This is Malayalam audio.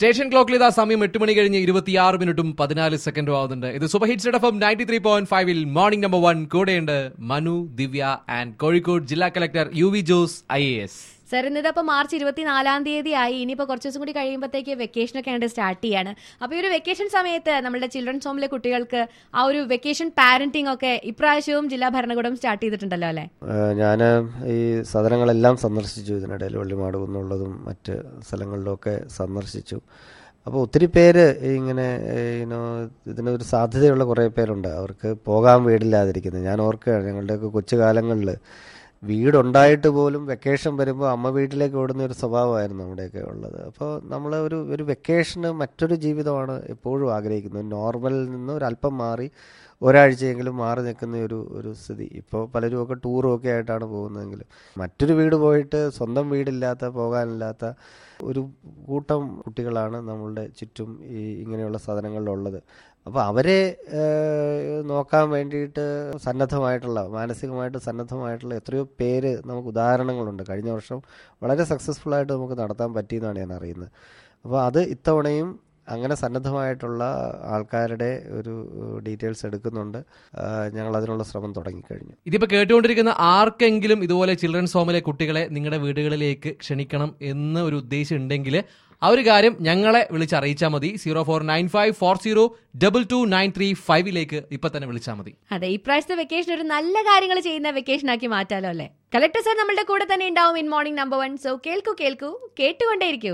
സ്റ്റേഷൻ ക്ലോക്കിൽ ഇതാ സമയം എട്ട് മണി കഴിഞ്ഞ് ഇരുപത്തിയാറ് മിനിറ്റും പതിനാല് സെക്കൻഡും ആവുന്നുണ്ട് ഇത് Super Hits F M ninety three point ഫൈവിൽ മോർണിംഗ് നമ്പർ വൺ കൂടെയുണ്ട് മനു ദിവ്യ ആൻഡ് കോഴിക്കോട് ജില്ലാ collector U V Jose I A S sir ഇന്നിതപ്പോ മാർച്ച് ഇരുപത്തിനാലാം തീയതി ആയി ഇനിയിപ്പോ കുറച്ച് ദിവസം കൂടി കഴിയുമ്പോഴത്തേക്ക് വെക്കേഷൻ ഒക്കെ ആയിട്ട് സ്റ്റാർട്ട് ചെയ്യാണ് അപ്പൊ ഈ ഒരു വെക്കേഷൻ സമയത്ത് നമ്മുടെ ചിൽഡ്രൻസ് ഹോമിലെ കുട്ടികൾക്ക് ആ ഒരു വെക്കേഷൻ പാരന്റിംഗ് ഒക്കെ ഇപ്രാവശ്യവും ജില്ലാ ഭരണകൂടം സ്റ്റാർട്ട് ചെയ്തിട്ടുണ്ടല്ലോ അല്ലെ ഞാൻ ഈ സദനങ്ങളെല്ലാം സന്ദർശിച്ചു ഇതിനിടയിൽ വെള്ളിമാട് കുന്നുള്ളതും മറ്റ് സ്ഥലങ്ങളിലൊക്കെ സന്ദർശിച്ചു അപ്പോൾ ഒത്തിരി പേര് ഇങ്ങനെ ഇനോ ഇതിനൊരു സാധ്യതയുള്ള കുറേ പേരുണ്ട് അവർക്ക് പോകാൻ വീടില്ലാതിരിക്കുന്നത് ഞാൻ ഓർക്കുകയാണ് ഞങ്ങളുടെയൊക്കെ കൊച്ചു കാലങ്ങളിൽ വീടുണ്ടായിട്ട് പോലും വെക്കേഷൻ വരുമ്പോൾ അമ്മ വീട്ടിലേക്ക് ഓടുന്ന ഒരു സ്വഭാവമായിരുന്നു നമ്മുടെയൊക്കെ ഉള്ളത് അപ്പോൾ നമ്മൾ ഒരു ഒരു വെക്കേഷന് മറ്റൊരു ജീവിതമാണ് എപ്പോഴും ആഗ്രഹിക്കുന്നത് നോർമലിൽ നിന്ന് ഒരു അല്പം മാറി ഒരാഴ്ചയെങ്കിലും മാറി നിൽക്കുന്ന ഒരു ഒരു സ്ഥിതി ഇപ്പോൾ പലരും ഒക്കെ ടൂറും ഒക്കെ ആയിട്ടാണ് പോകുന്നതെങ്കിലും മറ്റൊരു വീട് പോയിട്ട് സ്വന്തം വീടില്ലാത്ത പോകാനില്ലാത്ത ഒരു കൂട്ടം കുട്ടികളാണ് നമ്മളുടെ ചുറ്റും ഈ ഇങ്ങനെയുള്ള സാധനങ്ങളിലുള്ളത് അപ്പോൾ അവരെ ഏഹ്, നോക്കാൻ വേണ്ടിയിട്ട് സന്നദ്ധമായിട്ടുള്ള മാനസികമായിട്ട് സന്നദ്ധമായിട്ടുള്ള എത്രയോ പേര് നമുക്ക് ഉദാഹരണങ്ങളുണ്ട് കഴിഞ്ഞ വർഷം വളരെ സക്സസ്ഫുൾ ആയിട്ട് നമുക്ക് നടത്താൻ പറ്റിയെന്നാണ് ഞാൻ അറിയുന്നത് അപ്പോൾ അത് ഇത്തവണയും അങ്ങനെ സന്നദ്ധമായിട്ടുള്ള ആൾക്കാരുടെ ഒരു ഡീറ്റെയിൽസ് എടുക്കുന്നുണ്ട് ആ, ഞങ്ങൾ അതിനുള്ള ശ്രമം തുടങ്ങിക്കഴിഞ്ഞു ഇതിപ്പോ കേട്ടുകൊണ്ടിരിക്കുന്ന ആർക്കെങ്കിലും ഇതുപോലെ ചിൽഡ്രൻസ് ഹോമിലെ കുട്ടികളെ നിങ്ങളുടെ വീടുകളിലേക്ക് ക്ഷണിക്കണം എന്ന് ഒരു ഉദ്ദേശം ഉണ്ടെങ്കിൽ ആ ഒരു കാര്യം ഞങ്ങളെ വിളിച്ചറിയിച്ചാൽ മതി zero four nine five four zero double two nine three ഫൈവിലേക്ക് ഇപ്പൊ തന്നെ വിളിച്ചാൽ മതി അതെ ഇപ്രാവശ്യത്തെ വെക്കേഷൻ ഒരു നല്ല കാര്യങ്ങൾ ചെയ്യുന്ന വെക്കേഷൻ ആക്കി മാറ്റാലോ അല്ലെ കളക്ടർ സാർ നമ്മളുടെ കൂടെ തന്നെ ഉണ്ടാവും in morning number one so കേൾക്കൂ കേൾക്കൂ കേട്ടുകൊണ്ടേയിരിക്കൂ